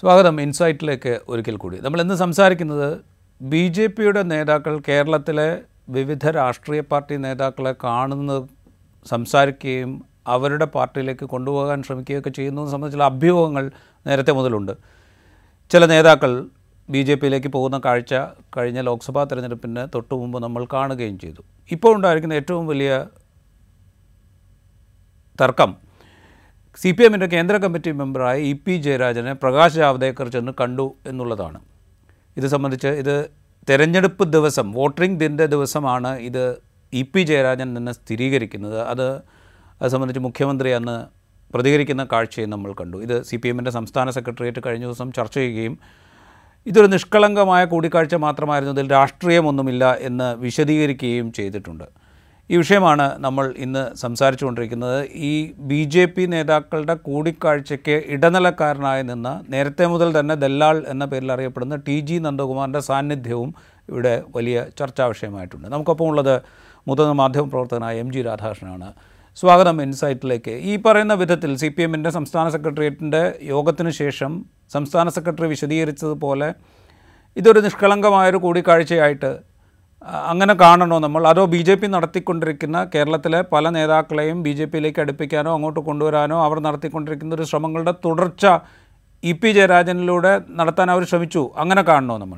സ്വാഗതം ഇൻസൈറ്റിലേക്ക് ഒരിക്കൽ കൂടി നമ്മൾ ഇന്ന് സംസാരിക്കുന്നത് ബി ജെ പിയുടെ നേതാക്കൾ കേരളത്തിലെ വിവിധ രാഷ്ട്രീയ പാർട്ടി നേതാക്കളെ കാണുന്നത് സംസാരിക്കുകയും അവരുടെ പാർട്ടിയിലേക്ക് കൊണ്ടുപോകാൻ ശ്രമിക്കുകയൊക്കെ ചെയ്യുന്നത് സംബന്ധിച്ചുള്ള അഭ്യൂഹങ്ങൾ നേരത്തെ മുതലുണ്ട് ചില നേതാക്കൾ ബി ജെ പിയിലേക്ക് പോകുന്ന കാഴ്ച കഴിഞ്ഞ ലോക്സഭാ തെരഞ്ഞെടുപ്പിന് തൊട്ടു മുമ്പ് നമ്മൾ കാണുകയും ചെയ്തു ഇപ്പോൾ ഉണ്ടായിരിക്കുന്ന ഏറ്റവും വലിയ തർക്കം സി പി എമ്മിൻ്റെ കേന്ദ്ര കമ്മിറ്റി മെമ്പറായ ഇ പി ജയരാജനെ പ്രകാശ് ജാവ്ദേക്കർ ചെന്ന് കണ്ടു എന്നുള്ളതാണ് ഇത് സംബന്ധിച്ച് ഇത് തെരഞ്ഞെടുപ്പ് ദിവസം വോട്ടിംഗ് ദിൻ്റെ ദിവസമാണ് ഇത് ഇ പി ജയരാജൻ തന്നെ സ്ഥിരീകരിക്കുന്നത് അത് അത് സംബന്ധിച്ച് മുഖ്യമന്ത്രി അന്ന് പ്രതികരിക്കുന്ന കാഴ്ചയും നമ്മൾ കണ്ടു ഇത് സി പി എമ്മിൻ്റെ സംസ്ഥാന സെക്രട്ടേറിയറ്റ് കഴിഞ്ഞ ദിവസം ചർച്ച ചെയ്യുകയും ഇതൊരു നിഷ്കളങ്കമായ കൂടിക്കാഴ്ച മാത്രമായിരുന്നു ഇതിൽ രാഷ്ട്രീയമൊന്നുമില്ല എന്ന് വിശദീകരിക്കുകയും ചെയ്തിട്ടുണ്ട് ഈ വിഷയമാണ് നമ്മൾ ഇന്ന് സംസാരിച്ചുകൊണ്ടിരിക്കുന്നത് ഈ ബി ജെ പി നേതാക്കളുടെ കൂടിക്കാഴ്ചയ്ക്ക് ഇടനിലക്കാരനായി നിന്ന നേരത്തെ മുതൽ തന്നെ ദല്ലാൾ എന്ന പേരിൽ അറിയപ്പെടുന്ന ടി ജി നന്ദകുമാറിൻ്റെ സാന്നിധ്യവും ഇവിടെ വലിയ ചർച്ചാ വിഷയമായിട്ടുണ്ട് നമുക്കൊപ്പം ഉള്ളത് മുതിർന്ന മാധ്യമപ്രവർത്തകനായ എം ജി രാധാകൃഷ്ണനാണ് സ്വാഗതം ഇൻസൈറ്റിലേക്ക് ഈ പറയുന്ന വിധത്തിൽ സി പി എമ്മിൻ്റെ സംസ്ഥാന സെക്രട്ടേറിയറ്റിൻ്റെ യോഗത്തിന് ശേഷം സംസ്ഥാന സെക്രട്ടറി വിശദീകരിച്ചതുപോലെ ഇതൊരു നിഷ്കളങ്കമായൊരു കൂടിക്കാഴ്ചയായിട്ട് അ- അങ്ങനെ കാണണോ നമ്മൾ അതോ ബി ജെ പി നടത്തിക്കൊണ്ടിരിക്കുന്ന കേരളത്തിലെ പല നേതാക്കളെയും ബി ജെ പിയിലേക്ക് അടുപ്പിക്കാനോ അങ്ങോട്ട് കൊണ്ടുവരാനോ അവർ നടത്തിക്കൊണ്ടിരിക്കുന്ന ഒരു ശ്രമങ്ങളുടെ തുടർച്ച ഇ പി ജയരാജനിലൂടെ നടത്താൻ അവർ ശ്രമിച്ചു അങ്ങനെ കാണണോ നമ്മൾ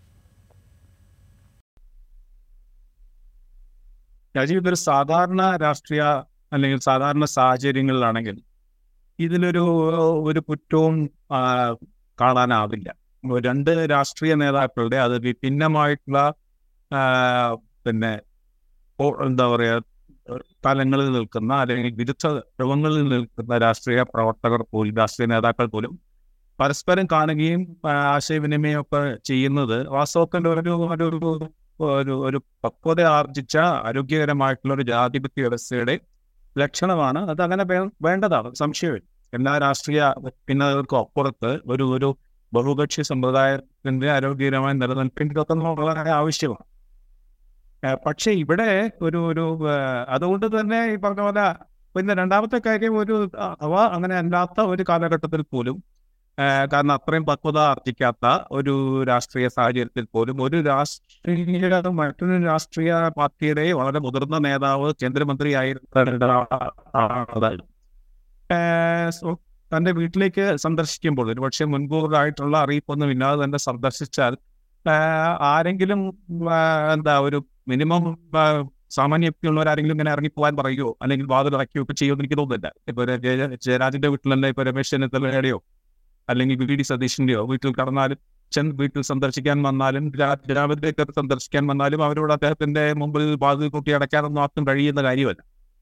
രാജീവ് ഇതൊരു സാധാരണ രാഷ്ട്രീയ അല്ലെങ്കിൽ സാധാരണ സാഹചര്യങ്ങളിലാണെങ്കിൽ ഇതിലൊരു ഒരു കുറ്റവും ആ, കാണാനാവില്ല രണ്ട് രാഷ്ട്രീയ നേതാക്കളുടെ അത് വിഭിന്നമായിട്ടുള്ള ആ, പിന്നെ ഓ- എന്താ പറയാ തലങ്ങളിൽ നിൽക്കുന്ന അല്ലെങ്കിൽ വിരുദ്ധ ധ്രുവങ്ങളിൽ നിൽക്കുന്ന രാഷ്ട്രീയ പ്രവർത്തകർ പോലും രാഷ്ട്രീയ നേതാക്കൾ പോലും പരസ്പരം കാണുകയും ആ, ആശയവിനിമയം ഒക്കെ ചെയ്യുന്നത് വാസ്തവത്തിൽ ഒരു ഒരു ഒരു- ഒരു ഒരു പക്വത ആർജിച്ച ആരോഗ്യകരമായിട്ടുള്ള ഒരു ജനാധിപത്യ വ്യവസ്ഥയുടെ ലക്ഷണമാണ് അത് അങ്ങനെ വേ- വേണ്ടതാണ് സംശയമില്ല എല്ലാ രാഷ്ട്രീയ ഭിന്നതകൾക്കും അപ്പുറത്ത് ഒരു ഒരു ബഹുകക്ഷി സമ്പ്രദായത്തിന്റെ ആരോഗ്യകരമായ നിലനിൽപ്പിന് ഇതൊക്കെ നമുക്ക് വളരെ ആവശ്യമാണ് ഏഹ് പക്ഷെ ഇവിടെ ഒരു ഒരു ഏഹ് അതുകൊണ്ട് തന്നെ ഈ പറഞ്ഞ പോലെ പിന്നെ രണ്ടാമത്തെ കാര്യം ഒരു അഥവാ അങ്ങനെ അല്ലാത്ത ഒരു കാലഘട്ടത്തിൽ പോലും ഏഹ് കാരണം അത്രയും പക്വത ആർജിക്കാത്ത ഒരു രാഷ്ട്രീയ സാഹചര്യത്തിൽ പോലും ഒരു രാഷ്ട്രീയ മറ്റൊരു രാഷ്ട്രീയ പാർട്ടിയുടെ വളരെ മുതിർന്ന നേതാവ് കേന്ദ്രമന്ത്രിയായിരുന്ന ആളായിരുന്നു. ഏഹ് സോ തന്റെ വീട്ടിലേക്ക് സന്ദർശിക്കുമ്പോൾ ഒരുപക്ഷെ മുൻകൂറായിട്ടുള്ള അറിയിപ്പൊന്നും ഇല്ലാതെ തന്നെ സന്ദർശിച്ചാൽ ഏഹ് ആരെങ്കിലും ഏഹ് എന്താ ഒരു മിനിമം സാമാന്യ യുക്തിയുള്ളവർ ആരെങ്കിലും ഇങ്ങനെ ഇറങ്ങിപ്പോകാൻ പറയുകയോ അല്ലെങ്കിൽ വാതിൽ ഇറക്കുകയോ ഒക്കെ ചെയ്യുമെന്ന് എനിക്ക് തോന്നുന്നില്ല ഇപ്പൊ ഒരു ജയ- ജയരാജന്റെ വീട്ടിൽ തന്നെ ഇപ്പൊ രമേശ് ചെന്നിത്തലയുടെയോ അല്ലെങ്കിൽ വി ഡി സതീഷിന്റെയോ വീട്ടിൽ കടന്നാലും ചെന്ന് വീട്ടിൽ സന്ദർശിക്കാൻ വന്നാലും രാ- രാവിലെ സന്ദർശിക്കാൻ വന്നാലും അവരോട് അദ്ദേഹത്തിന്റെ മുമ്പിൽ വാതിൽ കൂട്ടി അടയ്ക്കാനൊന്നും ആർക്കും കഴിയുന്ന കാര്യമല്ല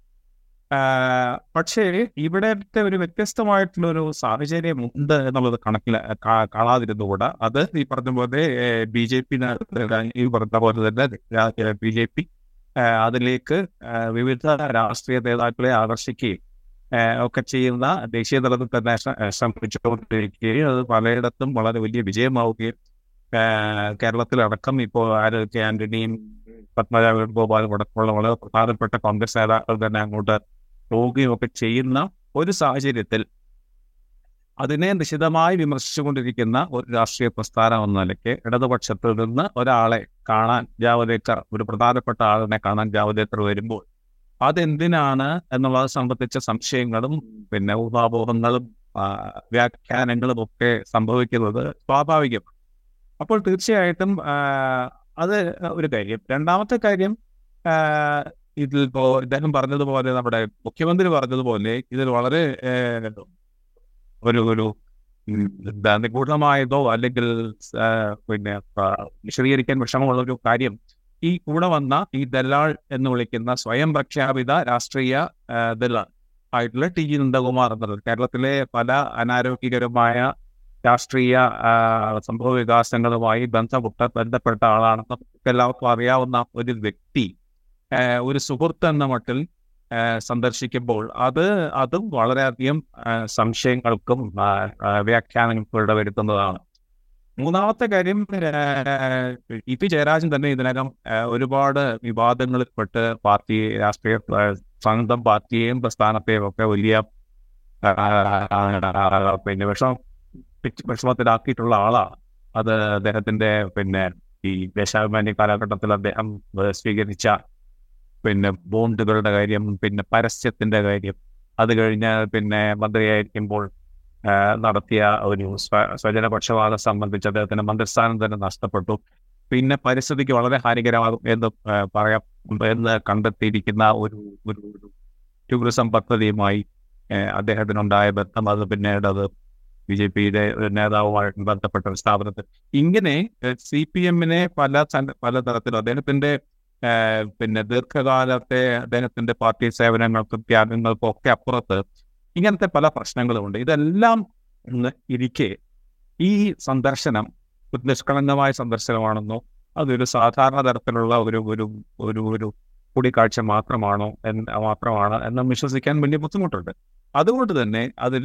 ആഹ് പക്ഷേ ഇവിടത്തെ ഒരു വ്യത്യസ്തമായിട്ടുള്ള ഒരു സാഹചര്യം ഉണ്ട് എന്നുള്ളത് കണക്കിൽ കാ- കാണാതിരുന്നുകൂടാ അത് ഈ പറഞ്ഞ പോലെ ബി ജെ പി ഈ പറഞ്ഞ പോലെ തന്നെ ബി ജെ പി അതിലേക്ക് ആഹ് വിവിധ രാഷ്ട്രീയ നേതാക്കളെ ആകർഷിക്കുകയും ആഹ് ഒക്കെ ചെയ്യുന്ന ദേശീയ തലത്തിൽ തന്നെ ശ്ര- ശ്രമിച്ചുകൊണ്ടിരിക്കുകയും അത് പലയിടത്തും വളരെ വലിയ വിജയമാവുകയും ആഹ് കേരളത്തിലടക്കം ഇപ്പോൾ ആരോഗ്യ ആന്റണിയും പത്മജ വേണുഗോപാലും അടക്കമുള്ള വളരെ പ്രധാനപ്പെട്ട കോൺഗ്രസ് നേതാക്കൾ തന്നെ അങ്ങോട്ട് പോവുകയും ഒക്കെ ചെയ്യുന്ന ഒരു സാഹചര്യത്തിൽ അതിനെ നിശിതമായി വിമർശിച്ചുകൊണ്ടിരിക്കുന്ന ഒരു രാഷ്ട്രീയ പ്രസ്ഥാനം എന്ന നിലയ്ക്ക് ഇടതുപക്ഷത്തിൽ നിന്ന് ഒരാളെ കാണാൻ ജാവദേക്കർ ഒരു പ്രധാനപ്പെട്ട ആളിനെ കാണാൻ ജാവദേക്കർ വരുമ്പോൾ അതെന്തിനാണ് എന്നുള്ളത് സംബന്ധിച്ച സംശയങ്ങളും പിന്നെ ഊഹാപോഹങ്ങളും ആ, വ്യാഖ്യാനങ്ങളും ഒക്കെ സംഭവിക്കുന്നത് സ്വാഭാവികം അപ്പോൾ തീർച്ചയായിട്ടും ആ, അത് ഒരു കാര്യം രണ്ടാമത്തെ കാര്യം ആ, ഇതിൽ ഇപ്പോ ഇദ്ദേഹം പറഞ്ഞതുപോലെ നമ്മുടെ മുഖ്യമന്ത്രി പറഞ്ഞതുപോലെ ഇതിൽ വളരെ ഏഹ്, ഒരു ഒരു ഉം, എന്താ നിഗൂഢമായതോ അല്ലെങ്കിൽ ആ, പിന്നെ ആ, വിശദീകരിക്കാൻ വിഷമമുള്ള ഒരു കാര്യം ഈ കൂടെ വന്ന ഈ ദല്ലാൾ എന്ന് വിളിക്കുന്ന സ്വയം പ്രഖ്യാപിത രാഷ്ട്രീയ ആ, ദല്ലാൾ ആയിട്ടുള്ള ടി ജി നന്ദകുമാർ എന്നുള്ളത് കേരളത്തിലെ പല അനാരോഗ്യകരമായ രാഷ്ട്രീയ ആ, സംഭവ വികാസങ്ങളുമായി ബന്ധപ്പെട്ട ബന്ധപ്പെട്ട ആളാണെന്ന് നമുക്ക് എല്ലാവർക്കും അറിയാവുന്ന ഒരു വ്യക്തി ആ, ഒരു സുഹൃത്ത് എന്ന മട്ടിൽ ആ, സന്ദർശിക്കുമ്പോൾ അത് അതും വളരെയധികം ആ, സംശയങ്ങൾക്കും ആ, ആ, വ്യാഖ്യാനങ്ങൾക്കും ഇടവരുത്തുന്നതാണ് മൂന്നാമത്തെ കാര്യം ആ, ഇ പി ജയരാജൻ തന്നെ ഇതിനകം ആ, ഒരുപാട് വിവാദങ്ങളിൽപ്പെട്ട് പാർട്ടി രാഷ്ട്രീയ ആ, സ്വന്തം പാർട്ടിയെയും പ്രസ്ഥാനത്തെയും ഒക്കെ വലിയ ആ, ആ, ആ, പിന്നെ വിഷം വിഷ- വിഷമത്തിലാക്കിയിട്ടുള്ള ആളാണ് അത് അദ്ദേഹത്തിന്റെ പിന്നെ ഈ ദേശാഭിമാനി കാലഘട്ടത്തിൽ അദ്ദേഹം ഏഹ്, സ്വീകരിച്ച പിന്നെ ബോണ്ടുകളുടെ കാര്യം പിന്നെ പരസ്യത്തിന്റെ കാര്യം അത് കഴിഞ്ഞ് പിന്നെ മന്ത്രിയായിരിക്കുമ്പോൾ ആ, നടത്തിയ ഒരു സ്വ- സ്വജനപക്ഷപാതം സംബന്ധിച്ച് അദ്ദേഹത്തിന്റെ മന്ത്രിസ്ഥാനം തന്നെ നഷ്ടപ്പെട്ടു പിന്നെ പരിസ്ഥിതിക്ക് വളരെ ഹാനികരമാകും എന്ന് ആ, പറയാം എന്ന് കണ്ടെത്തിയിരിക്കുന്ന ഒരു ഒരു ഒരു ടൂറിസം പദ്ധതിയുമായി ആ, അദ്ദേഹത്തിനുണ്ടായ ബന്ധം അത് പിന്നീട് അത് ബി ജെ പിയുടെ നേതാവുമായിട്ട് ബന്ധപ്പെട്ട ഒരു സ്ഥാപനത്തിൽ ഇങ്ങനെ സി പി എമ്മിനെ പല സന്ന- പല തരത്തിലും അദ്ദേഹത്തിന്റെ ആ, പിന്നെ ദീർഘകാലത്തെ അദ്ദേഹത്തിന്റെ പാർട്ടി സേവനങ്ങൾക്കും ത്യാഗങ്ങൾക്കും ഒക്കെ അപ്പുറത്ത് ഇങ്ങനത്തെ പല പ്രശ്നങ്ങളുമുണ്ട് ഇതെല്ലാം ഇന്ന് ഇരിക്കെ ഈ സന്ദർശനം ഒരു നിഷ്കളങ്കമായ സന്ദർശനമാണെന്നോ അതൊരു സാധാരണ തരത്തിലുള്ള ഒരു ഒരു ഒരു ഒരു കൂടിക്കാഴ്ച മാത്രമാണോ എന്ന് മാത്രമാണ് എന്ന് വിശ്വസിക്കാൻ വലിയ ബുദ്ധിമുട്ടുണ്ട് അതുകൊണ്ട് തന്നെ അതിൽ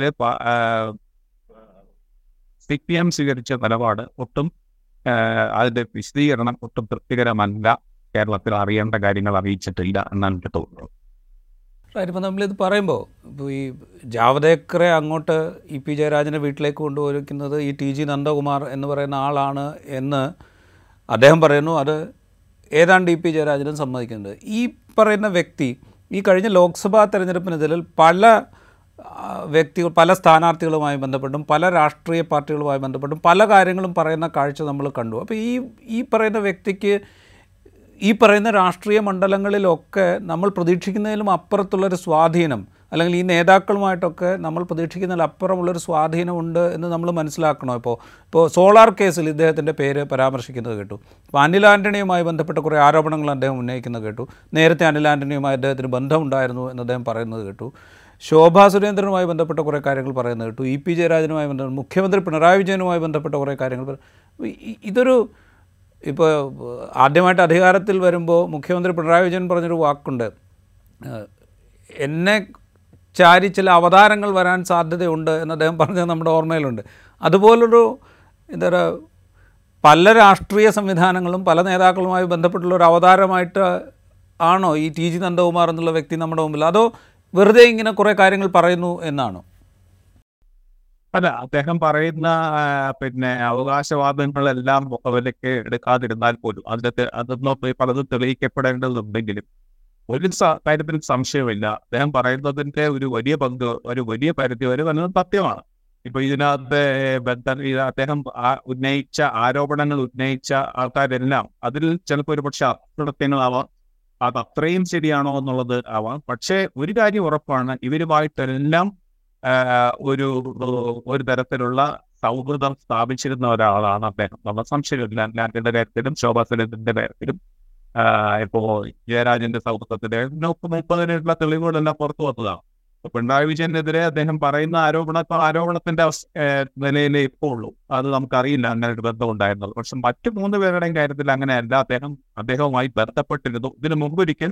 സി പി എം സ്വീകരിച്ച നിലപാട് ഒട്ടും ആ, അതിന്റെ വിശദീകരണം ഒട്ടും തൃപ്തികരമല്ല കേരളത്തിൽ അറിയേണ്ട കാര്യങ്ങൾ അറിയിച്ചിട്ടില്ല എന്നാണ് എനിക്ക് തോന്നുന്നത് ഇപ്പം നമ്മളിത് പറയുമ്പോൾ ഇപ്പോൾ ഈ ജാവദേക്കറെ അങ്ങോട്ട് ഇ പി ജയരാജനെ വീട്ടിലേക്ക് കൊണ്ടുപോയിരിക്കുന്നത് ഈ ടി ജി നന്ദകുമാർ എന്ന് പറയുന്ന ആളാണ് എന്ന് അദ്ദേഹം പറയുന്നു അത് ഏതാണ്ട് ഇ പി ജയരാജനും സമ്മതിക്കുന്നുണ്ട് ഈ പറയുന്ന വ്യക്തി ഈ കഴിഞ്ഞ ലോക്സഭാ തെരഞ്ഞെടുപ്പിനെതിരിൽ പല ആ, വ്യക്തികൾ പല സ്ഥാനാർത്ഥികളുമായി ബന്ധപ്പെട്ടും പല രാഷ്ട്രീയ പാർട്ടികളുമായി ബന്ധപ്പെട്ടും പല കാര്യങ്ങളും പറയുന്ന കാഴ്ച നമ്മൾ കണ്ടു അപ്പോൾ ഈ ഈ പറയുന്ന വ്യക്തിക്ക് ഈ പറയുന്ന രാഷ്ട്രീയ മണ്ഡലങ്ങളിലൊക്കെ നമ്മൾ പ്രതീക്ഷിക്കുന്നതിലും അപ്പുറത്തുള്ളൊരു സ്വാധീനം അല്ലെങ്കിൽ ഈ നേതാക്കളുമായിട്ടൊക്കെ നമ്മൾ പ്രതീക്ഷിക്കുന്നതിൽ അപ്പുറമുള്ളൊരു സ്വാധീനമുണ്ട് എന്ന് നമ്മൾ മനസ്സിലാക്കണോ ഇപ്പോൾ ഇപ്പോൾ സോളാർ കേസിൽ ഇദ്ദേഹത്തിൻ്റെ പേര് പരാമർശിക്കുന്നത് കേട്ടു ഇപ്പോൾ അനിൽ ആൻ്റണിയുമായി ബന്ധപ്പെട്ട കുറേ ആരോപണങ്ങൾ അദ്ദേഹം ഉന്നയിക്കുന്നത് കേട്ടു നേരത്തെ അനിൽ ആൻ്റണിയുമായി അദ്ദേഹത്തിന് ബന്ധമുണ്ടായിരുന്നു എന്ന് അദ്ദേഹം പറയുന്നത് കേട്ടു ശോഭാ സുരേന്ദ്രനുമായി ബന്ധപ്പെട്ട കുറേ കാര്യങ്ങൾ പറയുന്നത് കേട്ടു ഇ പി ജയരാജനുമായി ബന്ധപ്പെട്ട മുഖ്യമന്ത്രി പിണറായി വിജയനുമായി ബന്ധപ്പെട്ട കുറേ കാര്യങ്ങൾ പറ- ഈ- ഈ- ഇതൊരു ഇപ്പോൾ ആദ്യമായിട്ട് അധികാരത്തിൽ വരുമ്പോൾ മുഖ്യമന്ത്രി പിണറായി വിജയൻ പറഞ്ഞൊരു വാക്കുണ്ട് ഏഹ്, എന്നെ ചാരി ചില അവതാരങ്ങൾ വരാൻ സാധ്യതയുണ്ട് എന്ന് അദ്ദേഹം പറഞ്ഞത് നമ്മുടെ ഓർമ്മയിലുണ്ട് അതുപോലൊരു എന്താ പറയുക പല രാഷ്ട്രീയ സംവിധാനങ്ങളും പല നേതാക്കളുമായി ബന്ധപ്പെട്ടുള്ള ഒരു അവതാരമായിട്ട് ആണോ ഈ ടി ജി നന്ദകുമാർ എന്നുള്ള വ്യക്തി നമ്മുടെ മുമ്പിൽ അതോ വെറുതെ ഇങ്ങനെ കുറേ കാര്യങ്ങൾ പറയുന്നു എന്നാണോ അല്ല അദ്ദേഹം പറയുന്ന ആ, പിന്നെ അവകാശവാദങ്ങളെല്ലാം മുഖവിലക്ക് എടുക്കാതിരുന്നാൽ പോലും അതിനകത്ത് അതൊന്നും ഇപ്പൊ പലതും തെളിയിക്കപ്പെടേണ്ടതുണ്ടെങ്കിലും ഒരു സ- കാര്യത്തിലും സംശയമില്ല അദ്ദേഹം പറയുന്നതിന്റെ ഒരു വലിയ പങ്ക് ഒരു വലിയ പരിധി വരെ വരുന്നത് സത്യമാണ് ഇപ്പൊ ഇതിനകത്ത് ബന്ധം ഇത് അദ്ദേഹം ആ- ഉന്നയിച്ച ആരോപണങ്ങൾ ഉന്നയിച്ച ആൾക്കാരെല്ലാം അതിൽ ചിലപ്പോൾ ഒരു പക്ഷെ അസത്യങ്ങളാവാം അത് അത്രയും ശരിയാണോ എന്നുള്ളത് ആവാം പക്ഷേ ഒരു കാര്യം ഉറപ്പാണ് ഇവരുമായിട്ടെല്ലാം ആ, ഒരു ഒരു തരത്തിലുള്ള സൗഹൃദം സ്ഥാപിച്ചിരുന്ന ഒരാളാണ് അദ്ദേഹം നമ്മൾ സംശയമില്ല ലാൻഡിന്റെ കാര്യത്തിലും ശോഭാ സുരേന്ദ്രന്റെ കാര്യത്തിലും ആ, ഇപ്പോ ജയരാജന്റെ സൗഹൃദത്തിന്റെ മുപ്പത് മുപ്പതിനുള്ള തെളിവുകളെല്ലാം പുറത്തു വന്നതാണ് ഇപ്പൊ പിണറായി വിജയനെതിരെ അദ്ദേഹം പറയുന്ന ആരോപണ ആരോപണത്തിന്റെ അവസ്- ഏ, നിലയിലേ ഇപ്പോൾ ഉള്ളൂ അത് നമുക്കറിയില്ല അങ്ങനെ ഒരു ബന്ധം ഉണ്ടായിരുന്നത് പക്ഷെ മറ്റു മൂന്ന് പേരുടെയും കാര്യത്തിൽ അങ്ങനെയല്ല അദ്ദേഹം അദ്ദേഹവുമായി ബന്ധപ്പെട്ടിരുന്നു ഇതിനു മുമ്പൊരിക്കൽ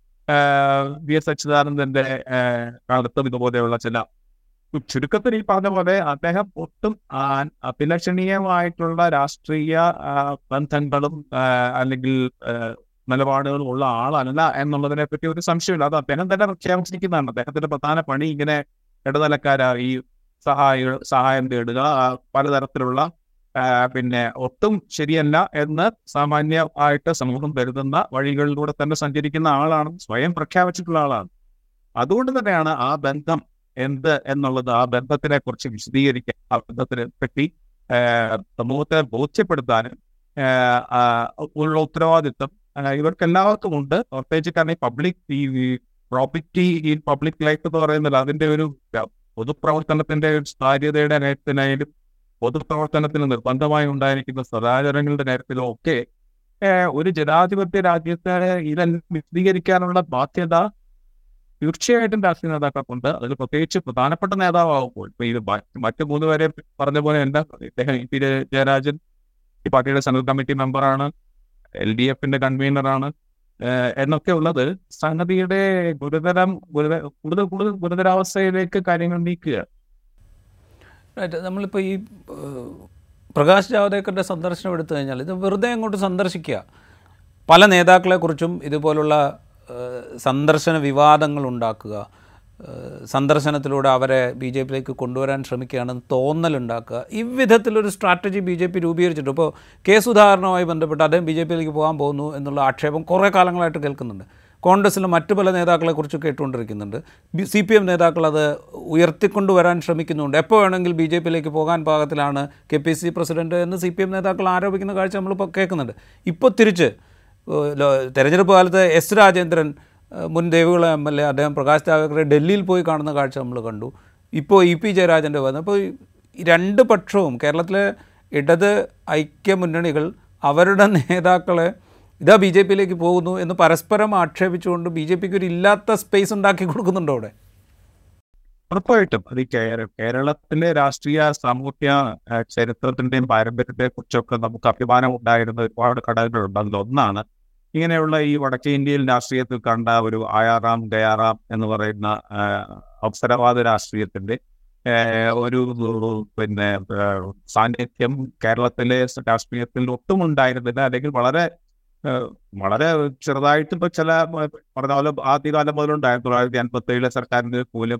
വി എസ് അച്യുതാനന്ദന്റെ ആ, കാലത്തും ഇതുപോലെയുള്ള ചില ചുരുക്കത്തിൽ ഈ പറഞ്ഞ പോലെ അദ്ദേഹം ഒട്ടും ആ- അഭിലഷണീയമായിട്ടുള്ള രാഷ്ട്രീയ ആ, ബന്ധങ്ങളും ആ, അല്ലെങ്കിൽ ആ, നിലപാടുകളും ഉള്ള ആളല്ല എന്നുള്ളതിനെ പറ്റി ഒരു സംശയമില്ല അത് അദ്ദേഹം തന്നെ പ്രഖ്യാപിച്ചിരിക്കുന്നതാണ് അദ്ദേഹത്തിന്റെ പ്രധാന പണി ഇങ്ങനെ ഇടനിലക്കാരാ ഈ സഹായ സഹായം തേടുക ആ, പലതരത്തിലുള്ള ആ, പിന്നെ ഒട്ടും ശരിയല്ല എന്ന് സാമാന്യമായിട്ട് സമൂഹം കരുതുന്ന വഴികളിലൂടെ തന്നെ സഞ്ചരിക്കുന്ന ആളാണ് സ്വയം പ്രഖ്യാപിച്ചിട്ടുള്ള ആളാണ് അതുകൊണ്ട് തന്നെയാണ് ആ ബന്ധം എന്ത് എന്നുള്ളത് ആ ബന്ധത്തിനെ കുറിച്ച് വിശദീകരിക്കാൻ ആ ബന്ധത്തിനെ പറ്റി ആ, സമൂഹത്തെ ബോധ്യപ്പെടുത്താനും ആ, ആ, ഉള്ള ഉത്തരവാദിത്വം ആ, ഇവർക്കെല്ലാവർക്കും ഉണ്ട് പ്രത്യേകിച്ച് കാരണം ഈ പബ്ലിക് ഈ പ്രോപ്പർട്ടി ഈ പബ്ലിക് ലൈഫ് എന്ന് പറയുന്നത് അതിന്റെ ഒരു ആ, പൊതുപ്രവർത്തനത്തിന്റെ ഒരു സാധ്യതയുടെ കാര്യത്തിനായാലും പൊതുപ്രവർത്തനത്തിന് നിർബന്ധമായി ഉണ്ടായിരിക്കുന്ന സദാചാരങ്ങളുടെ കാര്യത്തിലും ഒക്കെ ആ, ഒരു ജനാധിപത്യ രാജ്യത്തെ ഇതെല്ലാം വിശദീകരിക്കാനുള്ള ബാധ്യത തീർച്ചയായിട്ടും രാഷ്ട്രീയ നേതാക്കൾക്കുണ്ട് അതിൽ പ്രത്യേകിച്ച് പ്രധാനപ്പെട്ട നേതാവാകുമ്പോൾ ഇപ്പൊ ഇത് മ- മറ്റു മൂന്ന് പേരെ പറഞ്ഞ പോലെ എന്താ ഇദ്ദേഹം ഇ പി ജയ- ജയരാജൻ ഈ പാർട്ടിയുടെ സെൻട്രൽ കമ്മിറ്റി മെമ്പറാണ് എൽ ഡി എഫിന്റെ കൺവീനറാണ് ഏഹ് എന്നൊക്കെ ഉള്ളത് സംഗതിയുടെ ഗുരുതരം ഗുരുത കൂടുതൽ കൂടുതൽ ഗുരുതരാവസ്ഥയിലേക്ക് കാര്യങ്ങൾ നീക്കുക റൈറ്റ് നമ്മളിപ്പോൾ ഈ ഏഹ്, പ്രകാശ് ജാവദേക്കറുടെ സന്ദർശനം എടുത്തു കഴിഞ്ഞാൽ ഇത് വെറുതെ അങ്ങോട്ട് സന്ദർശിക്കുക പല നേതാക്കളെക്കുറിച്ചും ഇതുപോലുള്ള ഏഹ്, സന്ദർശന വിവാദങ്ങൾ ഉണ്ടാക്കുക ഏഹ്, സന്ദർശനത്തിലൂടെ അവരെ ബി ജെ പിയിലേക്ക് കൊണ്ടുവരാൻ ശ്രമിക്കുകയാണെന്ന് തോന്നലുണ്ടാക്കുക ഇவ்விധത്തിലൊരു സ്ട്രാറ്റജി ബി ജെ പി രൂപീകരിച്ചിട്ട് ഇപ്പോൾ കെ സുധാകരനുമായി ബന്ധപ്പെട്ട് അദ്ദേഹം ബി ജെ പിയിലേക്ക് പോകാൻ പോകുന്നു എന്നുള്ള ആക്ഷേപം കുറേ കാലങ്ങളായിട്ട് കേൾക്കുന്നുണ്ട് കോൺഗ്രസ്സിലെ മറ്റു പല നേതാക്കളെക്കുറിച്ച് കേട്ടുകൊണ്ടിരിക്കുന്നുണ്ട് ബി സി പി എം നേതാക്കൾ അത് ഉയർത്തിക്കൊണ്ടുവരാൻ ശ്രമിക്കുന്നുണ്ട് എപ്പോൾ വേണമെങ്കിൽ ബി ജെ പിയിലേക്ക് പോകാൻ പാകത്തിലാണ് കെ പി സി പ്രസിഡന്റ് എന്ന് സി പി എം നേതാക്കൾ ആരോപിക്കുന്ന കാഴ്ച നമ്മളിപ്പോൾ കേൾക്കുന്നുണ്ട് ഇപ്പോൾ തിരിച്ച് ഏഹ്, ലോ- തെരഞ്ഞെടുപ്പ് കാലത്ത് എസ് രാജേന്ദ്രൻ ഏഹ്, മുൻ ദേവികുളം എം എൽ എ അദ്ദേഹം പ്രകാശ് ജാവ്ദേക്കറെ ഡൽഹിയിൽ പോയി കാണുന്ന കാഴ്ച നമ്മൾ കണ്ടു ഇപ്പോൾ ഇ പി ജയരാജൻ്റെ വന്നു അപ്പോൾ ഈ രണ്ട് പക്ഷവും കേരളത്തിലെ ഇടത് ഐക്യമുന്നണികൾ അവരുടെ നേതാക്കളെ ഇതാ ബി ജെ പിയിലേക്ക് പോകുന്നു എന്ന് പരസ്പരം ആക്ഷേപിച്ചുകൊണ്ട് ബി ജെ പിക്ക് ഒരു ഇല്ലാത്ത സ്പേസ് ഉണ്ടാക്കി കൊടുക്കുന്നുണ്ടോ അവിടെ ഉറപ്പായിട്ടും അത് ഈ കേര- കേരളത്തിലെ രാഷ്ട്രീയ സാമൂഹ്യ ആ, ചരിത്രത്തിന്റെയും പാരമ്പര്യത്തെ കുറിച്ചൊക്കെ നമുക്ക് അഭിമാനം ഉണ്ടായിരുന്ന ഒരുപാട് ഘടകങ്ങളുണ്ട് അതിലൊന്നാണ് ഇങ്ങനെയുള്ള ഈ വടക്കേ ഇന്ത്യൻ രാഷ്ട്രീയത്തിൽ കണ്ട ഒരു ആയാറാം ഗയാറാം എന്ന് പറയുന്ന ആ, അവസരവാദ രാഷ്ട്രീയത്തിന്റെ ആ, ഒരു പിന്നെ ആ, സാന്നിധ്യം കേരളത്തിലെ രാഷ്ട്രീയത്തിൽ ഒട്ടും ഉണ്ടായിരുന്നില്ല അല്ലെങ്കിൽ വളരെ ആ, വളരെ ചെറുതായിട്ട് ഇപ്പൊ ചില ആ, പറഞ്ഞ പോലെ ആദ്യകാലം മുതലുണ്ട് ആയിരത്തി തൊള്ളായിരത്തി അൻപത്തി ഏഴിലെ സർക്കാരിന്റെ പോലും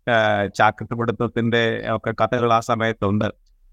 ചാക്കട്ടുപിടുത്തത്തിന്റെ ഒക്കെ കഥകൾ ആ സമയത്തുണ്ട്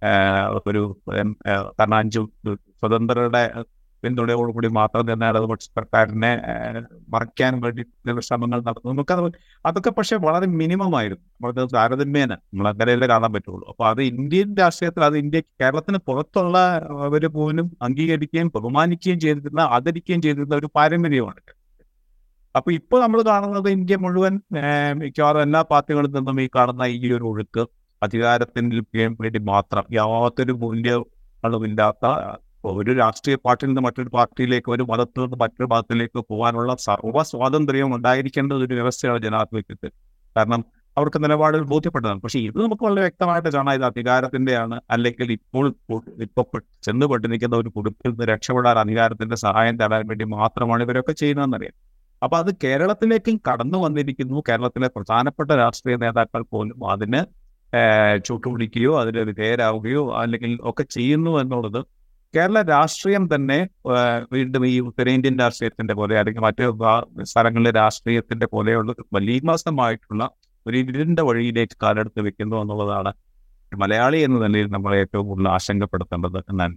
ആഹ് ഒരു ഉം, ആഹ് കാരണം അഞ്ചു സ്വതന്ത്രരുടെ പിന്തുണയോടുകൂടി മാത്രം തന്നെ ഇടതുപക്ഷ സർക്കാരിനെ ആഹ് മറയ്ക്കാൻ വേണ്ടി ചില ശ്രമങ്ങൾ നടന്നു നമുക്ക് അത് അതൊക്കെ പക്ഷെ വളരെ മിനിമം ആയിരുന്നു നമുക്ക് താരതമ്യേന നമ്മൾ അങ്ങനെയല്ലേ കാണാൻ പറ്റുള്ളൂ അപ്പൊ അത് ഇന്ത്യൻ രാഷ്ട്രീയത്തിൽ അത് ഇന്ത്യ കേരളത്തിന് പുറത്തുള്ള അവര് പോലും അംഗീകരിക്കുകയും ബഹുമാനിക്കുകയും ചെയ്തിരുന്ന ആദരിക്കുകയും ചെയ്തിരുന്ന ഒരു പാരമ്പര്യമാണ് അപ്പൊ ഇപ്പൊ നമ്മൾ കാണുന്നത് ഇന്ത്യ മുഴുവൻ ഏഹ്, മിക്കവാറും എല്ലാ പാർട്ടികളിൽ നിന്നും ഈ കാണുന്ന ഈ ഒരു ഒഴുക്ക് അധികാരത്തിൽ ലഭിക്കാൻ വേണ്ടി മാത്രം യാതൊരു മൂല്യങ്ങളുമില്ലാത്ത ഒരു രാഷ്ട്രീയ പാർട്ടിയിൽ നിന്ന് മറ്റൊരു പാർട്ടിയിലേക്ക് ഒരു മതത്തിൽ നിന്ന് മറ്റൊരു മതത്തിലേക്ക് പോകാനുള്ള സർവ്വ സ്വാതന്ത്ര്യവും ഉണ്ടായിരിക്കേണ്ട ഒരു വ്യവസ്ഥയാണ് ജനാധിപത്യത്തിൽ കാരണം അവർക്ക് നിലപാടുകൾ ബോധ്യപ്പെട്ടതാണ് പക്ഷെ ഇത് നമുക്ക് വളരെ വ്യക്തമായിട്ട് കാണാം ഇത് അധികാരത്തിന്റെയാണ് അല്ലെങ്കിൽ ഇപ്പോൾ കു- ഇപ്പൊ പെ- ചെന്നുപെട്ട് നിൽക്കുന്ന ഒരു കുടുംബത്തിൽ നിന്ന് രക്ഷപ്പെടാൻ അധികാരത്തിന്റെ സഹായം തേടാൻ വേണ്ടി മാത്രമാണ് ഇവരൊക്കെ ചെയ്യുന്നതെന്നറിയാം അപ്പൊ അത് കേരളത്തിലേക്കും കടന്നു വന്നിരിക്കുന്നു കേരളത്തിലെ പ്രധാനപ്പെട്ട രാഷ്ട്രീയ നേതാക്കൾ പോലും അതിന് ഏഹ്, ചൂട്ടുപിടിക്കുകയോ അതിന് വിധേയരാവുകയോ അല്ലെങ്കിൽ ഒക്കെ ചെയ്യുന്നു എന്നുള്ളത് കേരള രാഷ്ട്രീയം തന്നെ ഏഹ്, വീണ്ടും ഈ ഉത്തരേന്ത്യൻ രാഷ്ട്രീയത്തിന്റെ പോലെ അല്ലെങ്കിൽ മറ്റു ഭാ- സ്ഥലങ്ങളിലെ രാഷ്ട്രീയത്തിന്റെ പോലെയുള്ള ഒരു വലിയമാസമായിട്ടുള്ള ഒരു ഇരുണ്ട വഴിയിലേക്ക് കാലെടുത്ത് വെക്കുന്നു എന്നുള്ളതാണ് മലയാളി എന്ന നിലയിൽ നമ്മളെ ഏറ്റവും കൂടുതൽ ആശങ്കപ്പെടുത്തേണ്ടത് എന്നാണ്